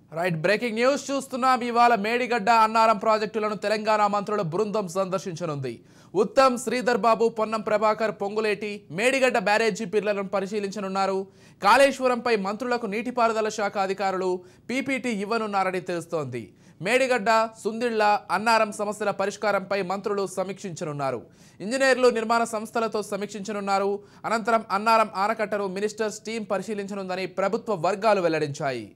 right breaking news చూస్తున్నాం ఇవాళ మేడిగడ్డ అన్నారం ప్రాజెక్టులను తెలంగాణ మంత్రుల బృందం సందర్శించనుంది ఉత్తమ్ శ్రీధర్ బాబు పొన్నం ప్రభాకర్ పొంగులేటి మేడిగడ్డ బ్యారేజీ పిల్లలను పరిశీలించనున్నారు కాళేశ్వరంపై మంత్రులకు నీటిపారుదల శాఖ అధికారులు పీపీటీ ఇవ్వనున్నారని తెలుస్తోంది మేడిగడ్డ సుందిళ్ల అన్నారం సమస్యల పరిష్కారంపై మంత్రులు సమీక్షించనున్నారు ఇంజనీర్లు నిర్మాణ సంస్థలతో సమీక్షించనున్నారు అనంతరం అన్నారం ఆనకట్టను మినిస్టర్స్ టీం పరిశీలించనుందని ప్రభుత్వ వర్గాలు వెల్లడించాయి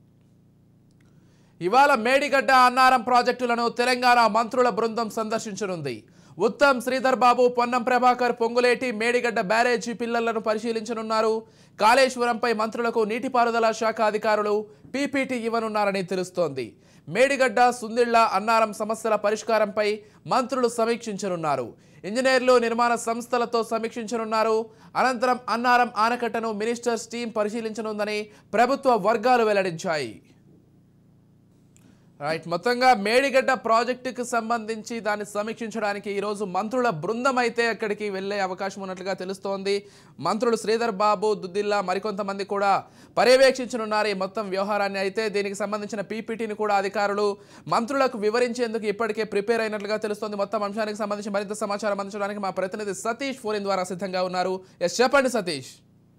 ఇవాళ మేడిగడ్డ అన్నారం ప్రాజెక్టులను తెలంగాణ మంత్రుల బృందం సందర్శించనుంది ఉత్తమ్ శ్రీధర్ బాబు పొన్నం ప్రభాకర్ పొంగులేటి మేడిగడ్డ బ్యారేజీ పిల్లలను పరిశీలించనున్నారు కాళేశ్వరంపై మంత్రులకు నీటిపారుదల శాఖ అధికారులు పీపీటీ ఇవ్వనున్నారని తెలుస్తోంది మేడిగడ్డ సుందిళ్ల అన్నారం సమస్యల పరిష్కారంపై మంత్రులు సమీక్షించనున్నారు ఇంజనీర్లు నిర్మాణ సంస్థలతో సమీక్షించనున్నారు అనంతరం అన్నారం ఆనకట్టను మినిస్టర్స్ టీం పరిశీలించనుందని ప్రభుత్వ వర్గాలు వెల్లడించాయి రైట్ మొత్తంగా మేడిగడ్డ ప్రాజెక్టుకు సంబంధించి దాన్ని సమీక్షించడానికి ఈరోజు మంత్రుల బృందం అయితే అక్కడికి వెళ్ళే అవకాశం ఉన్నట్లుగా తెలుస్తోంది మంత్రులు శ్రీధర్ బాబు దుద్దిల్లా మరికొంతమంది కూడా పర్యవేక్షించనున్నారు ఈ మొత్తం వ్యవహారాన్ని అయితే దీనికి సంబంధించిన పీపీటీని కూడా అధికారులు మంత్రులకు వివరించేందుకు ఇప్పటికే ప్రిపేర్ అయినట్లుగా తెలుస్తోంది మొత్తం అంశానికి సంబంధించి మరింత సమాచారం అందించడానికి మా ప్రతినిధి సతీష్ ఫోన్ ద్వారా సిద్ధంగా ఉన్నారు ఎస్ చెప్పండి సతీష్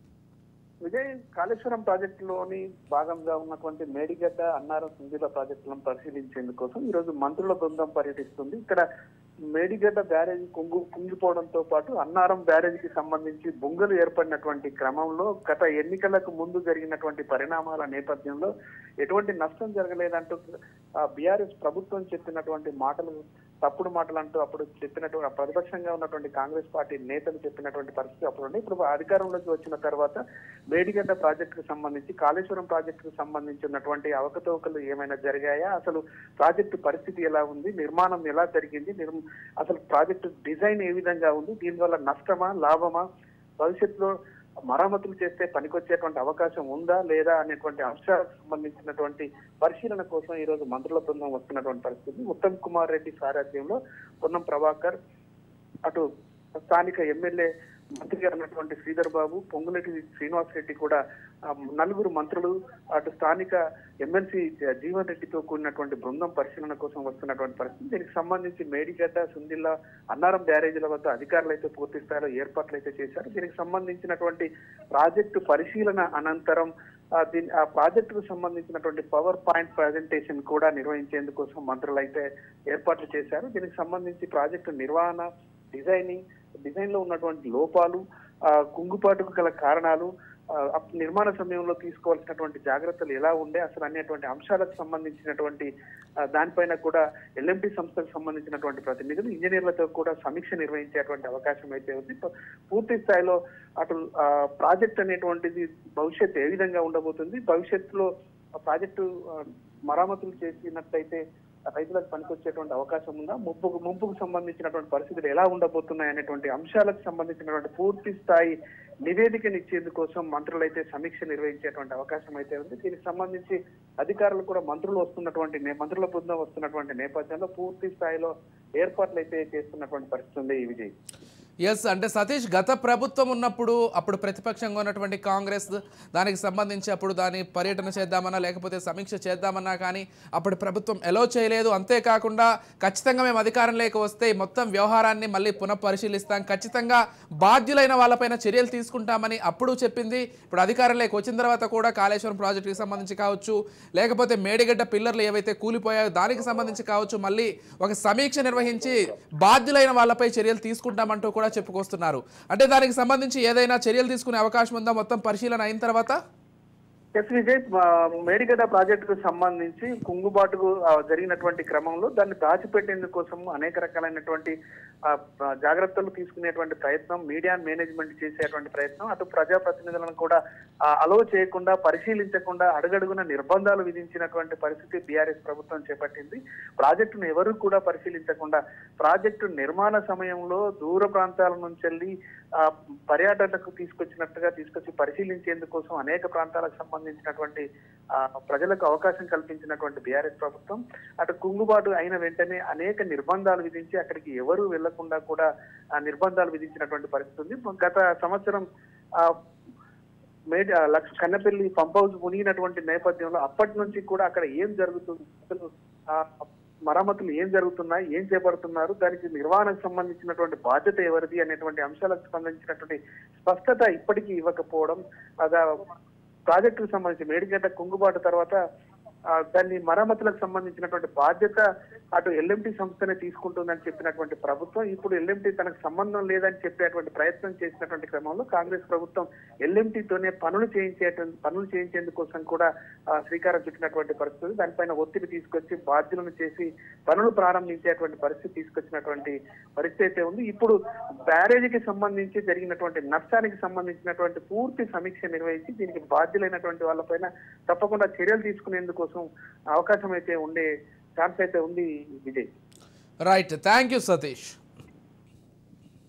విజయ్ కాళేశ్వరం ప్రాజెక్టులోని భాగంగా ఉన్నటువంటి మేడిగడ్డ అన్నారం సుందిల ప్రాజెక్టులను పరిశీలించేందుకోసం ఈ రోజు మంత్రుల బృందం పర్యటిస్తుంది ఇక్కడ మేడిగడ్డ బ్యారేజీ కుంగు కుంగిపోవడంతో పాటు అన్నారం బ్యారేజీకి సంబంధించి బొంగలు ఏర్పడినటువంటి క్రమంలో గత ఎన్నికలకు ముందు జరిగినటువంటి పరిణామాల నేపథ్యంలో ఎటువంటి నష్టం జరగలేదంటూ బీఆర్ఎస్ ప్రభుత్వం చెప్పినటువంటి మాటలు తప్పుడు మాటలు అంటూ అప్పుడు చెప్పినటువంటి ప్రతిపక్షంగా ఉన్నటువంటి కాంగ్రెస్ పార్టీ నేతలు చెప్పినటువంటి పరిస్థితి అప్పుడు ఉండే ఇప్పుడు అధికారంలోకి వచ్చిన తర్వాత మేడిగడ్డ ప్రాజెక్టుకు సంబంధించి కాళేశ్వరం ప్రాజెక్టుకు సంబంధించి ఉన్నటువంటి అవకతవకలు ఏమైనా జరిగాయా అసలు ప్రాజెక్టు పరిస్థితి ఎలా ఉంది నిర్మాణం ఎలా జరిగింది నిర్మ- అసలు ప్రాజెక్టు డిజైన్ ఏ విధంగా ఉంది దీనివల్ల నష్టమా లాభమా భవిష్యత్తులో మరమ్మతులు చేస్తే పనికొచ్చేటువంటి అవకాశం ఉందా లేదా అనేటువంటి అంశాలకు సంబంధించినటువంటి పరిశీలన కోసం ఈ రోజు మంత్రుల బృందం వస్తున్నటువంటి పరిస్థితి ఉత్తమ్ కుమార్ రెడ్డి సారథ్యంలో పొన్నం ప్రభాకర్ అటు స్థానిక ఎమ్మెల్యే మంత్రిగా ఉన్నటువంటి శ్రీధర్ బాబు పొంగులేటి శ్రీనివాస్ రెడ్డి కూడా ఆ, నలుగురు మంత్రులు అటు స్థానిక ఎమ్మెల్సీ జీవన్ రెడ్డితో కూడినటువంటి బృందం పరిశీలన కోసం వస్తున్నటువంటి పరిస్థితి దీనికి సంబంధించి మేడిగడ్డ సుందిల్లా అన్నారం బ్యారేజీల వద్ద అధికారులు అయితే పూర్తి స్థాయిలో ఏర్పాట్లు అయితే చేశారు దీనికి సంబంధించినటువంటి ప్రాజెక్టు పరిశీలన అనంతరం ఆ, దీని ఆ ప్రాజెక్టుకు సంబంధించినటువంటి పవర్ పాయింట్ ప్రజెంటేషన్ కూడా నిర్వహించేందుకోసం మంత్రులు అయితే ఏర్పాట్లు చేశారు దీనికి సంబంధించి ప్రాజెక్టు నిర్వహణ డిజైనింగ్ డిజైన్ లో ఉన్నటువంటి లోపాలు ఆ, కుంగుపాటుకు గల కారణాలు ఆ, అప్- నిర్మాణ సమయంలో తీసుకోవాల్సినటువంటి జాగ్రత్తలు ఎలా ఉండే అసలు అనేటువంటి అంశాలకు సంబంధించినటువంటి ఆ, దానిపైన కూడా ఎల్ఎంటి సంస్థకు సంబంధించినటువంటి ప్రతినిధులు ఇంజనీర్లతో కూడా సమీక్ష నిర్వహించేటువంటి అవకాశం అయితే ఉంది సో పూర్తి స్థాయిలో అటు ఆ, ప్రాజెక్ట్ అనేటువంటిది భవిష్యత్తు ఏ విధంగా ఉండబోతుంది భవిష్యత్తులో ఆ ప్రాజెక్టు ఆ, మరామతులు చేసినట్లయితే రైతులకు పనికొచ్చేటువంటి అవకాశం ఉందా ముంపుకు ముంపుకు సంబంధించినటువంటి పరిస్థితులు ఎలా ఉండబోతున్నాయి అనేటువంటి అంశాలకు సంబంధించినటువంటి పూర్తి స్థాయి నివేదికను ఇచ్చేందుకోసం మంత్రులు అయితే సమీక్ష నిర్వహించేటువంటి అవకాశం అయితే ఉంది దీనికి సంబంధించి అధికారులు కూడా మంత్రులు వస్తున్నటువంటి నే- మంత్రుల బృందం వస్తున్నటువంటి నేపథ్యంలో పూర్తి స్థాయిలో ఏర్పాట్లు అయితే చేస్తున్నటువంటి పరిస్థితి ఉంది ఈ విజయ్ ఎస్ అంటే సతీష్ గత ప్రభుత్వం ఉన్నప్పుడు అప్పుడు ప్రతిపక్షంగా ఉన్నటువంటి కాంగ్రెస్ దానికి సంబంధించి అప్పుడు దాని పర్యటన చేద్దామన్నా లేకపోతే సమీక్ష చేద్దామన్నా కానీ అప్పుడు ప్రభుత్వం ఎలో చేయలేదు అంతేకాకుండా ఖచ్చితంగా మేము అధికారంలోకి వస్తే ఈ మొత్తం వ్యవహారాన్ని మళ్ళీ పునఃపరిశీలిస్తాం ఖచ్చితంగా బాధ్యులైన వాళ్ళపైన చర్యలు తీసుకుంటామని అప్పుడు చెప్పింది ఇప్పుడు అధికారంలోకి వచ్చిన తర్వాత కూడా కాళేశ్వరం ప్రాజెక్టుకి సంబంధించి కావచ్చు లేకపోతే మేడిగడ్డ పిల్లర్లు ఏవైతే కూలిపోయాయో దానికి సంబంధించి కావచ్చు మళ్ళీ ఒక సమీక్ష నిర్వహించి బాధ్యులైన వాళ్ళపై చర్యలు తీసుకుంటామంటూ కూడా చెప్పుకొస్తున్నారు అంటే దానికి సంబంధించి ఏదైనా చర్యలు తీసుకునే అవకాశం ఉందా మొత్తం పరిశీలన అయిన తర్వాత ఎస్ విజయ్ ఆ, మేడిగడ్డ ప్రాజెక్టుకు సంబంధించి కుంగుబాటుకు ఆ, జరిగినటువంటి క్రమంలో దాన్ని దాచిపెట్టేందుకు కోసం అనేక రకాలైనటువంటి ఆ, ఆ, జాగ్రత్తలు తీసుకునేటువంటి ప్రయత్నం మీడియా మేనేజ్మెంట్ చేసేటువంటి ప్రయత్నం అటు ప్రజాప్రతినిధులను కూడా అలో చేయకుండా పరిశీలించకుండా అడుగడుగున నిర్బంధాలు విధించినటువంటి పరిస్థితి బీఆర్ఎస్ ప్రభుత్వం చేపట్టింది ప్రాజెక్టును ఎవరు కూడా పరిశీలించకుండా ప్రాజెక్టు నిర్మాణ సమయంలో దూర ప్రాంతాల నుంచి వెళ్ళి ఆ, పర్యాటకులకు తీసుకొచ్చినట్టుగా తీసుకొచ్చి పరిశీలించేందుకోసం అనేక ప్రాంతాలకు సంబంధించినటువంటి ఆ, ప్రజలకు అవకాశం కల్పించినటువంటి బీఆర్ఎస్ ప్రభుత్వం అటు కుంగుబాటు అయిన వెంటనే అనేక నిర్బంధాలు విధించి అక్కడికి ఎవరు వెళ్లకుండా కూడా ఆ నిర్బంధాలు విధించినటువంటి పరిస్థితి ఉంది గత సంవత్సరం ఆ, మేడ్ ఆ, లక్ష కన్నపల్లి పంప్ హౌస్ మునిగినటువంటి నేపథ్యంలో అప్పటి నుంచి కూడా అక్కడ ఏం జరుగుతుంది అసలు ఆ మరమ్మతులు ఏం జరుగుతున్నాయి ఏం చేపడుతున్నారు దానికి నిర్వహణకు సంబంధించినటువంటి బాధ్యత ఎవరిది అనేటువంటి అంశాలకు సంబంధించినటువంటి స్పష్టత ఇప్పటికీ ఇవ్వకపోవడం అదా ప్రాజెక్టుకు సంబంధించి మేడిగడ్డ కుంగుబాటు తర్వాత ఆ, దాన్ని మరమ్మతులకు సంబంధించినటువంటి బాధ్యత అటు ఎల్ఎంటి సంస్థనే తీసుకుంటుందని చెప్పినటువంటి ప్రభుత్వం ఇప్పుడు ఎల్ఎంటి తనకు సంబంధం లేదని చెప్పేటువంటి ప్రయత్నం చేసినటువంటి క్రమంలో కాంగ్రెస్ ప్రభుత్వం ఎల్ఎంటితోనే పనులు చేయించేటువంటి పనులు చేయించేందుకోసం కూడా ఆ, శ్రీకారం చుట్టినటువంటి పరిస్థితి దానిపైన ఒత్తిడి తీసుకొచ్చి బాధ్యులను చేసి పనులు ప్రారంభించేటువంటి పరిస్థితి తీసుకొచ్చినటువంటి పరిస్థితి అయితే ఉంది ఇప్పుడు బ్యారేజీకి సంబంధించి జరిగినటువంటి నష్టానికి సంబంధించినటువంటి పూర్తి సమీక్ష నిర్వహించి దీనికి బాధ్యులైనటువంటి వాళ్ళపైన తప్పకుండా చర్యలు తీసుకునేందుకోసం అవకాశం అయితే ఉండే ఛాన్స్ అయితే ఉంది Vijay right thank you Satish